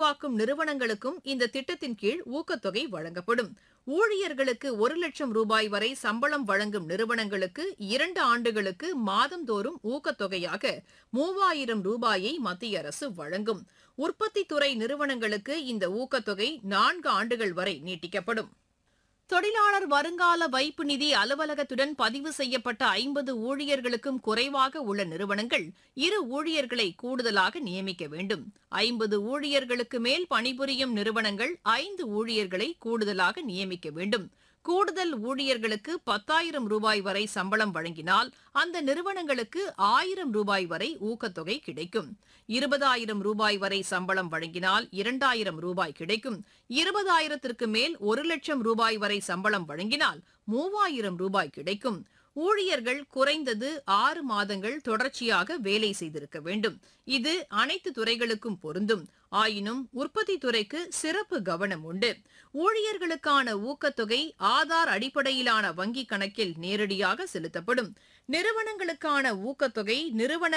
உருவாக்கும் நிறுவனங்களுக்கும் இந்த திட்டத்தின் கீழ் ஊக்கத்தொகை வழங்கப்படும் ஊழியர்களுக்கு ஒரு லட்சம் ரூபாய் வரை சம்பளம் வழங்கும் நிறுவனங்களுக்கு இரண்டு ஆண்டுகளுக்கு மாதந்தோறும் ஊக்கத்தொகையாக மூவாயிரம் ரூபாயை மத்திய அரசு வழங்கும் உற்பத்தித்துறை நிறுவனங்களுக்கு இந்த ஊக்கத்தொகை நான்கு ஆண்டுகள் வரை நீட்டிக்கப்படும் தொழிலாளர் வருங்கால வைப்பு நிதி அலுவலகத்துடன் பதிவு செய்யப்பட்ட ஐம்பது ஊழியர்களுக்கும் குறைவாக உள்ள நிறுவனங்கள் இரு ஊழியர்களை கூடுதலாக நியமிக்க வேண்டும் ஐம்பது ஊழியர்களுக்கு மேல் பணிபுரியும் நிறுவனங்கள் ஐந்து ஊழியர்களை கூடுதலாக நியமிக்க வேண்டும் கூடுதல் ஊழியர்களுக்கு பத்தாயிரம் ரூபாய் வரை சம்பளம் வழங்கினால் அந்த நிறுவனங்களுக்கு ஆயிரம் ரூபாய் வரை ஊக்கத்தொகை கிடைக்கும் இருபதாயிரம் ரூபாய் வரை சம்பளம் வழங்கினால் இரண்டாயிரம் ரூபாய் கிடைக்கும் இருபதாயிரத்திற்கு மேல் ஒரு லட்சம் ரூபாய் வரை சம்பளம் வழங்கினால் மூவாயிரம் ரூபாய் கிடைக்கும் ஊழியர்கள் குறைந்தது ஆறு மாதங்கள் தொடர்ச்சியாக வேலை செய்திருக்க வேண்டும் இது அனைத்து துறைகளுக்கும் பொருந்தும் ஆயினும் உற்பத்தி துறைக்கு சிறப்பு கவனம் உண்டு ஊழியர்களுக்கான ஊக்கத்தொகை ஆதார் அடிப்படையிலான வங்கிக் கணக்கில் நேரடியாக செலுத்தப்படும் நிறுவனங்களுக்கான ஊக்கத்தொகை நிறுவன